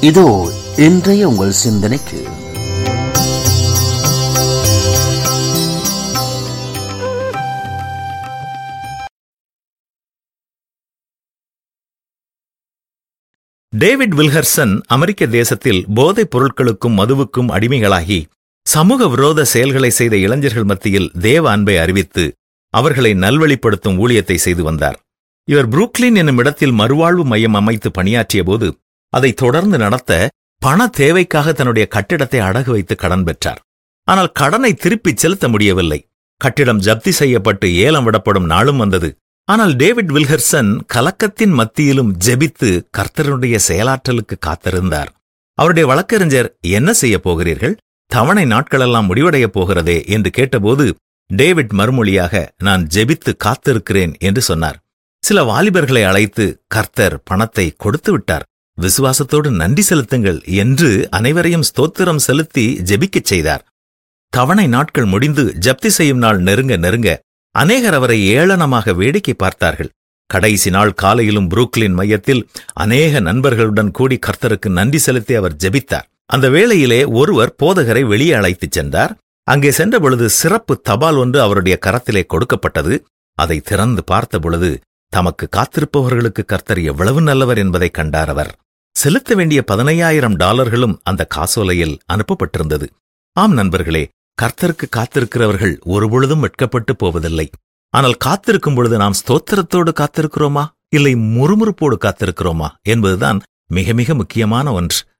இதோ இன்றைய உங்கள் சிந்தனைக்கு டேவிட் வில்ஹர்சன் அமெரிக்க தேசத்தில் போதைப் பொருட்களுக்கும் மதுவுக்கும் அடிமைகளாகி சமூக விரோத செயல்களை செய்த இளைஞர்கள் மத்தியில் தேவ அன்பை அறிவித்து அவர்களை நல்வழிப்படுத்தும் ஊழியத்தை செய்து வந்தார் இவர் புரூக்ளின் என்னும் இடத்தில் மறுவாழ்வு மையம் அமைத்து பணியாற்றிய போது அதை தொடர்ந்து நடத்த பண தேவைக்காக தன்னுடைய கட்டிடத்தை அடகு வைத்து கடன் பெற்றார் ஆனால் கடனை திருப்பிச் செலுத்த முடியவில்லை கட்டிடம் ஜப்தி செய்யப்பட்டு ஏலம் விடப்படும் நாளும் வந்தது ஆனால் டேவிட் வில்ஹர்சன் கலக்கத்தின் மத்தியிலும் ஜெபித்து கர்த்தருடைய செயலாற்றலுக்கு காத்திருந்தார் அவருடைய வழக்கறிஞர் என்ன செய்யப் போகிறீர்கள் தவணை நாட்களெல்லாம் முடிவடையப் போகிறதே என்று கேட்டபோது டேவிட் மறுமொழியாக நான் ஜெபித்து காத்திருக்கிறேன் என்று சொன்னார் சில வாலிபர்களை அழைத்து கர்த்தர் பணத்தை கொடுத்து விட்டார் விசுவாசத்தோடு நன்றி செலுத்துங்கள் என்று அனைவரையும் ஸ்தோத்திரம் செலுத்தி ஜெபிக்கச் செய்தார் தவணை நாட்கள் முடிந்து ஜப்தி செய்யும் நாள் நெருங்க நெருங்க அநேகர் அவரை ஏளனமாக வேடிக்கை பார்த்தார்கள் கடைசி நாள் காலையிலும் புரூக்லின் மையத்தில் அநேக நண்பர்களுடன் கூடி கர்த்தருக்கு நன்றி செலுத்தி அவர் ஜெபித்தார் அந்த வேளையிலே ஒருவர் போதகரை வெளியே அழைத்துச் சென்றார் அங்கே சென்ற பொழுது சிறப்பு தபால் ஒன்று அவருடைய கரத்திலே கொடுக்கப்பட்டது அதை திறந்து பார்த்த பொழுது தமக்கு காத்திருப்பவர்களுக்கு கர்த்தர் எவ்வளவு நல்லவர் என்பதை கண்டார் அவர் செலுத்த வேண்டிய பதினையாயிரம் டாலர்களும் அந்த காசோலையில் அனுப்பப்பட்டிருந்தது ஆம் நண்பர்களே கர்த்தருக்கு காத்திருக்கிறவர்கள் ஒருபொழுதும் வெட்கப்பட்டு போவதில்லை ஆனால் காத்திருக்கும் பொழுது நாம் ஸ்தோத்திரத்தோடு காத்திருக்கிறோமா இல்லை முறுமுறுப்போடு காத்திருக்கிறோமா என்பதுதான் மிக மிக முக்கியமான ஒன்று